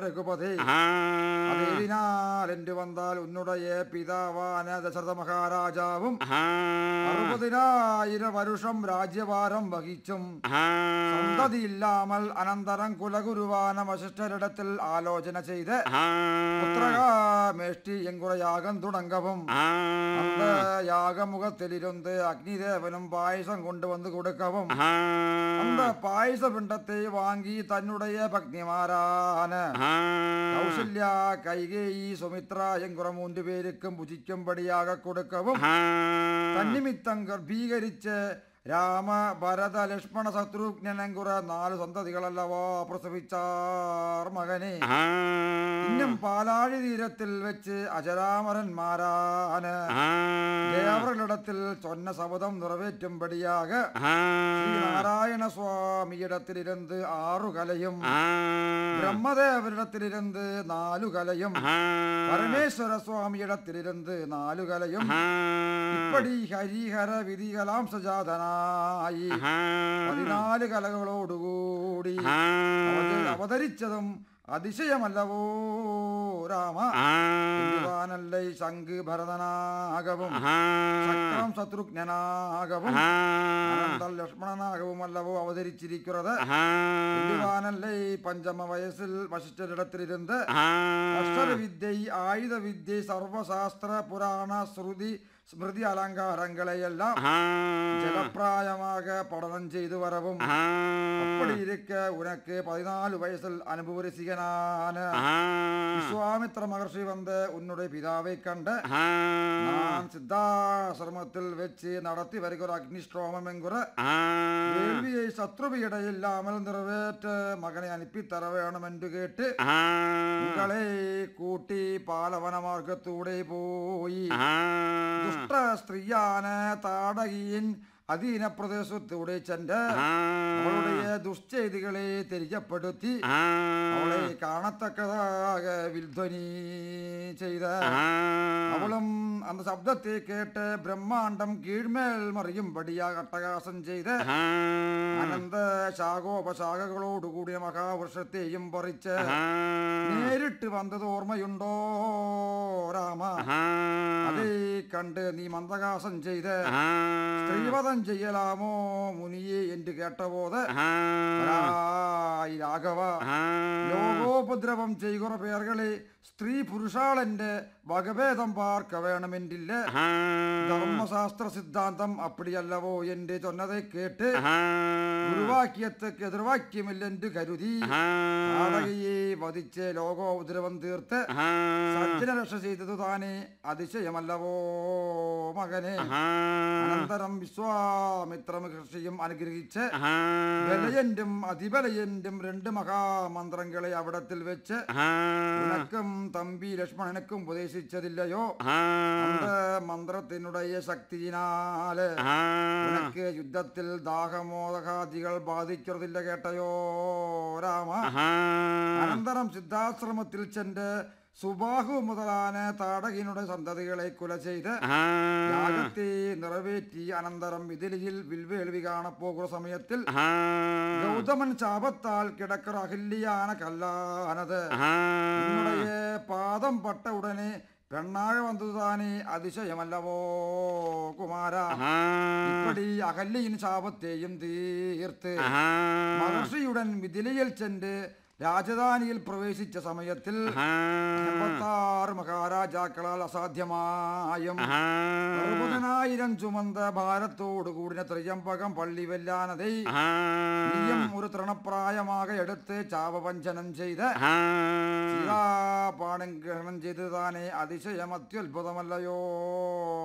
രഘുപതി ആ അതേതിനാൽ എന്റെ വന്നാൽ ഉന്നുടയ പിതാവാന ദശരഥ മഹാരാജാവും ആ അറുപതിനായിരം വരുഷം രാജ്യഭാരം വഹിച്ചും ആ സന്തതിയില്ലാമൽ അനന്തരം കുലഗുരുവാന വശിഷ്ഠരിടത്തിൽ ആലോചന ചെയ്ത് ആ പുത്രകാമേഷ്ടി എങ്കുറ യാഗം തുടങ്ങവും ആ அந்த யாகமுகத்திலிருந்து அக்னிதேவனும் பாயசம் கொண்டு வந்து கொடுக்கவும் ആ அந்த பாயச பிண்டத்தை வாங்கி தன்னுடைய பக்திமாரான ആ கௌசல்யா கைகேயி சுமித்ரா என்கிற மூன்று பேருக்கும் புஜிக்கும்படியாக கொடுக்கவும் ആ തന്നിമിത്തം ഗർഭീകരിച്ച് രാമ ഭരത ലക്ഷ്മണ ശത്രുഘ്നനെങ്കുറ നാല് സന്തതികളല്ലവോ പ്രസവിച്ചാർ മകനെ ആ ഇന്നും പാലാഴി തീരത്തിൽ വെച്ച് അജരാമരന്മാരാന് ആ ദേവറിടത്തിൽ ചൊന്ന ശബദം നിറവേറ്റുംപടിയാക ആ ശ്രീനാരായണ സ്വാമിയിടത്തിലിരുന്ന് ആറു കലയും ആ ബ്രഹ്മദേവരിടത്തിലിരുന്ന് നാലു കലയും ആ പരമേശ്വര സ്വാമിയിടത്തിലിരുന്ന് നാലു കലയും ആ ഇപ്പടി ഹരിഹര വിധികലാം സജാതനായി പതിനാല് കലകളോടുകൂടി ആ അവത- അവതരിച്ചതും അതിശയമല്ലവോ രാമ എന്തുവാനല്ലേ ശംഖ് ഭരതനാകവും ചക്രം ശത്രുഘ്നാകവും അനന്തൽ ലക്ഷ്മണനാകവുമല്ലവോ അവതരിച്ചിരിക്കുന്നത് എന്തുവാനല്ലേ പഞ്ചമ വയസ്സിൽ വശിഷ്ഠരിടത്തിലിരുന്ന് അക്ഷരവിദ്യ ആയുധവിദ്യ സർവശാസ്ത്ര പുരാണ ശ്രുതി സ്മൃതി അലങ്കാരങ്ങളെയെല്ലാം ജലപ്രായமாக படனம் செய்து வரவும் அப்படி இருக்க உனக்கு பதினாலு வயசில் அனுபவரிசிகனான விஸ்வாமித்திர மகர்ஷி வந்த உன்னுடைய பிதாவை கண்ட நான் சித்தாசிரமத்தில் வச்சு நடத்தி வருகிற அக்னிஸ்ட்ரோமம் என்கிற வேள்வியை சத்ருவியிடையில்லாமல் நிறைவேற்ற மகனை அனுப்பி தர வேணும் என்று கேட்டு உங்களை கூட்டி பாலவன மார்க்கத்தூടെ പോയി ദുഷ്ട സ്ത്രീയാണ് താടകിയൻ അധീന പ്രദേശത്തൂടെ ചെന്ന് അവളുടെ ദുശ്ചെയ്തികളെ തെരിയപ്പെടുത്തി അവളെ കാണത്തക്കതാക വിൽധ്വനി ചെയ്ത അവളും അന്ന് ശബ്ദത്തെ കേട്ട് ബ്രഹ്മാണ്ടം കീഴ്മേൽ മറിയുംപടിയാ അട്ടഹാസം ചെയ്ത് അനന്ത ശാഖോപശാഖകളോടുകൂടിയ മഹാവൃക്ഷത്തെയും പറിച്ച് നേരിട്ട് വന്നത് ഓർമ്മയുണ്ടോ രാമ അതേ കണ്ട് നീ മന്ദഹാസം ചെയ്ത് സ്ത്രീവധം ചെയ്യലാമോ മുനിയെ എന്ന് കേട്ടപോത് "പരായി രാഘവ ലോകോപദ്രവം ചെയ്യുറ പേർകളെ സ്ത്രീ പുരുഷാളന്റെ വകഭേദം പാർക്ക വേണമെന്നില്ല ധർമ്മശാസ്ത്ര സിദ്ധാന്തം അപ്പടിയല്ലവോ എന്റെ ചൊന്നതെ കേട്ട് ഗുരുവാക്യത്തേക്ക് എതിർവാക്യമില്ലെന്ന് കരുതി താടകയെ വധിച്ച് ലോകോപദ്രവം തീർത്ത് സജ്ജനരക്ഷ ചെയ്തതു താനെ അതിശയമല്ലവോ മകനെ അനന്തരം വിശ്വാമിത്ര മഹർഷിയും അനുഗ്രഹിച്ച് ബലയന്റും അതിബലയന്റും രണ്ട് മഹാമന്ത്രങ്ങളെ അവിടത്തിൽ വെച്ച് ഉനക്കും തമ്പി ലക്ഷ്മണനക്കും ഉപദേശിച്ചതില്ലയോ അന്ത മന്ത്രത്തിനുடைய ശക്തിയിനാല് ഉനക്ക് യുദ്ധത്തിൽ ദാഹമോദകാദികൾ ബാധിക്കുന്നതില്ല കേട്ടയോ രാമ അനന്തരം സിദ്ധാശ്രമത്തിൽ ചെന്ന് സുബാഹു മുതലാന താടകിനുടെ സന്തതികളെ കുല ചെയ്ത് യാഗത്തെ നിറവേറ്റി അനന്തരം വിതിലിയിൽ വിൽവേൽവി കാണപ്പോകുന്ന സമയത്തിൽ ഗൗതമൻ ശാപത്താൽ കിടക്കറ അഹില്യാണ് കല്ലാനത് നിന്നുடைய പാദം പട്ട ഉടനെ പെണ്ണാക വന്നത് താനേ അതിശയമല്ലവോ കുമാര ഇപ്പടി അകല്യയിൻ ശാപത്തെയും തീർത്ത് മഹർഷിയുടൻ മിഥിലയിൽ ചെന്ന് രാജധാനിയിൽ പ്രവേശിച്ച സമയത്തിൽ എൺപത്താറ് മഹാരാജാക്കളാൽ അസാധ്യമായും അറുപതിനായിരം ചുമந்த ഭാരത്തോട് കൂടിന ത്രിയമ്പകം പള്ളി വെല്ലാനതേ നീയും ഒരു തൃണപ്രായമാക എടുത്ത് ചാപവഞ്ചനം ചെയ്ത് സീതാപാണം ഗ്രഹണം ചെയ്ത് താനെ അതിശയം അത്യുത്ഭുതമല്ലയോ